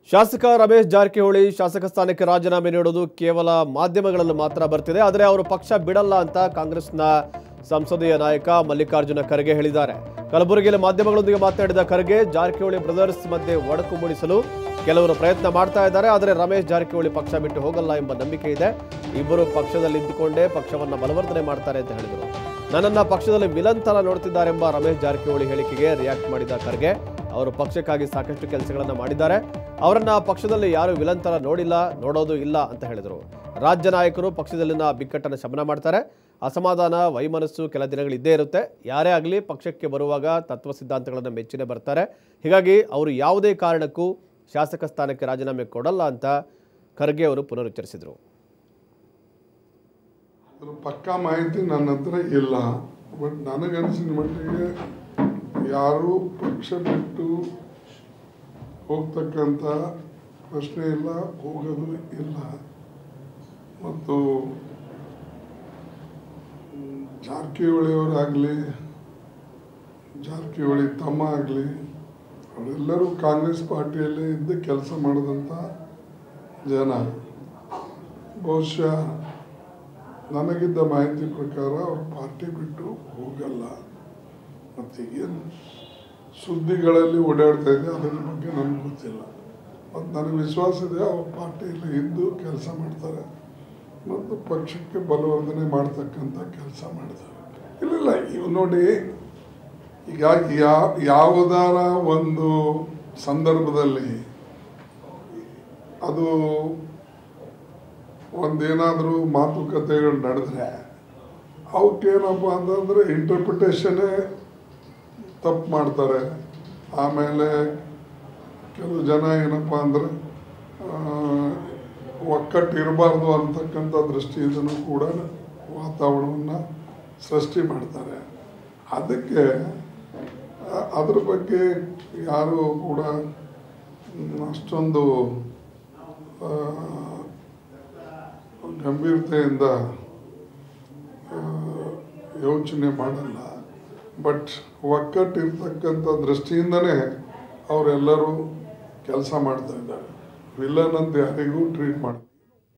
ಶಾಸಕ ರಮೇಶ್ ಜಾರಕಿಹೊಳಿ ಶಾಸಕ ಸ್ಥಾನಕ್ಕೆ ರಾಜೀನಾಮೆ ನೀಡೋದು ಕೇವಲ ಮಾಧ್ಯಮಗಳಲ್ಲಿ ಮಾತ್ರ ಬರ್ತಿದೆ ಆದರೆ ಅವರು ಪಕ್ಷ ಬಿಡಲ್ಲ ಅಂತ ಕಾಂಗ್ರೆಸ್ನ ಸಂಸದೀಯ ನಾಯಕ ಮಲ್ಲಿಕಾರ್ಜುನ ಖರ್ಗೆ ಹೇಳಿದ್ದಾರೆ ಕಲಬುರಗಿಯಲ್ಲಿ ಮಾಧ್ಯಮಗಳೊಂದಿಗೆ ಮಾತನಾಡಿದ ಖರ್ಗೆ ಜಾರಕಿಹೊಳಿ ಬ್ರದರ್ಸ್ ಮಧ್ಯೆ ಒಡಕು ಮೂಡಿಸಲು ಕೆಲವರು ಪ್ರಯತ್ನ ಮಾಡ್ತಾ ಇದ್ದಾರೆ ಆದರೆ ರಮೇಶ್ ಜಾರಕಿಹೊಳಿ ಪಕ್ಷ ಬಿಟ್ಟು ಹೋಗಲ್ಲ ಎಂಬ ನಂಬಿಕೆ ಇದೆ ಇಬ್ಬರು ಪಕ್ಷದಲ್ಲಿ ಇದ್ದುಕೊಂಡೇ ಪಕ್ಷವನ್ನ ಬಲವರ್ಧನೆ ಮಾಡ್ತಾರೆ ಅಂತ ಹೇಳಿದರು ನನ್ನನ್ನ ಪಕ್ಷದಲ್ಲಿ ವಿಲನ್ ತರ ನೋಡ್ತಿದ್ದಾರೆಂಬ ರಮೇಶ್ ಜಾರಕಿಹೊಳಿ ಹೇಳಿಕೆಗೆ ರಿಯಾಕ್ಟ್ ಮಾಡಿದ ಖರ್ಗೆ ಅವರು ಪಕ್ಷಕ್ಕಾಗಿ ಸಾಕಷ್ಟು ಕೆಲಸಗಳನ್ನ ಮಾಡಿದ್ದಾರೆ ಅವರನ್ನ ಪಕ್ಷದಲ್ಲಿ ಯಾರು ವಿಲನ್ ತರ ನೋಡಿಲ್ಲ ನೋಡೋದು ಇಲ್ಲ ಅಂತ ಹೇಳಿದರು ರಾಜ್ಯ ನಾಯಕರು ಪಕ್ಷದಲ್ಲಿನ ಬಿಕ್ಕಟ್ಟನ್ನು ಶಮನ ಮಾಡ್ತಾರೆ ಅಸಮಾಧಾನ ವೈಮನಸ್ಸು ಕೆಲ ದಿನಗಳು ಇದ್ದೇ ಇರುತ್ತೆ ಯಾರೇ ಆಗಲಿ ಪಕ್ಷಕ್ಕೆ ಬರುವಾಗ ತತ್ವ ಸಿದ್ಧಾಂತಗಳನ್ನು ಮೆಚ್ಚಿನೇ ಬರ್ತಾರೆ ಹೀಗಾಗಿ ಅವರು ಯಾವುದೇ ಕಾರಣಕ್ಕೂ ಶಾಸಕ ಸ್ಥಾನಕ್ಕೆ ರಾಜೀನಾಮೆ ಕೊಡಲ್ಲ ಅಂತ ಖರ್ಗೆ ಅವರು ಪುನರುಚ್ಚರಿಸಿದರು ಅದ್ರ ಪಕ್ಕಾ ಮಾಹಿತಿ ನನ್ನ ಹತ್ರ ಇಲ್ಲ ಬಟ್ ನನಗನ್ಸಿದ ಮಟ್ಟಿಗೆ ಯಾರೂ ಪಕ್ಷ ಬಿಟ್ಟು ಹೋಗ್ತಕ್ಕಂಥ ಪ್ರಶ್ನೆ ಇಲ್ಲ ಹೋಗೋದು ಇಲ್ಲ ಮತ್ತು ಮ್, ಜಾರಕಿಹೊಳಿಯವರಾಗಲಿ ಜಾರಕಿಹೊಳಿ ತಮ್ಮ ಆಗಲಿ ಅವರೆಲ್ಲರೂ ಕಾಂಗ್ರೆಸ್ ಪಾರ್ಟಿಯಲ್ಲಿ ಇದ್ದು ಕೆಲಸ ಮಾಡಿದಂಥ ಜನ ಬಹುಶಃ ನನಗಿದ್ದ ಮಾಹಿತಿ ಪ್ರಕಾರ ಅವ್ರು ಪಾರ್ಟಿ ಬಿಟ್ಟು ಹೋಗಲ್ಲ ಮತ್ತೀಗೇನು ಸುದ್ದಿಗಳಲ್ಲಿ ಓಡಾಡ್ತಾ ಇದೆ ಅದರ ಬಗ್ಗೆ ನನಗೆ ಗೊತ್ತಿಲ್ಲ ಮತ್ತು ನನಗೆ ವಿಶ್ವಾಸ ಇದೆ ಅವ್ರ ಪಾರ್ಟಿಯಲ್ಲಿ ಇದ್ದು ಕೆಲಸ ಮಾಡ್ತಾರೆ ಮತ್ತು ಪಕ್ಷಕ್ಕೆ ಬಲವರ್ಧನೆ ಮಾಡ್ತಕ್ಕಂಥ ಕೆಲಸ ಮಾಡ್ತಾರೆ ಇಲ್ಲ ಇಲ್ಲ ಇವು ನೋಡಿ ಈಗ ಯಾವ ಯಾವುದಾರ ಒಂದು ಸಂದರ್ಭದಲ್ಲಿ ಅದು ಒಂದೇನಾದರೂ ಮಾತುಕತೆಗಳು ನಡೆದ್ರೆ ಅವಕ್ಕೇನಪ್ಪ ಅಂತಂದರೆ ಇಂಟರ್ಪ್ರಿಟೇಷನ್ನೇ ತಪ್ಪು ಮಾಡ್ತಾರೆ ಆಮೇಲೆ ಕೆಲವು ಜನ ಏನಪ್ಪ ಅಂದರೆ ಒಕ್ಕಟ್ಟು ಇರಬಾರ್ದು ಅಂತಕ್ಕಂಥ ದೃಷ್ಟಿಯಿಂದನೂ ಕೂಡ ವಾತಾವರಣವನ್ನು ಸೃಷ್ಟಿ ಮಾಡ್ತಾರೆ ಅದಕ್ಕೆ ಆ- ಅದ್ರ ಬಗ್ಗೆ ಯಾರು ಕೂಡ ಮ್, ಅಷ್ಟೊಂದು ಆ, ಗಂಭೀರತೆಯಿಂದ ಆ, ಯೋಚನೆ ಮಾಡಲ್ಲ ಬಟ್ ಒಕ್ಕಟ್ಟಿರ್ತಕ್ಕಂಥ ದೃಷ್ಟಿಯಿಂದನೇ ಅವರೆಲ್ಲರೂ ಕೆಲಸ ಮಾಡ್ತಾ ಇದ್ದಾರೆ ವಿಲನ್ ಅಂತ ಯಾರಿಗೂ ಟ್ರೀಟ್ ಮಾಡಿ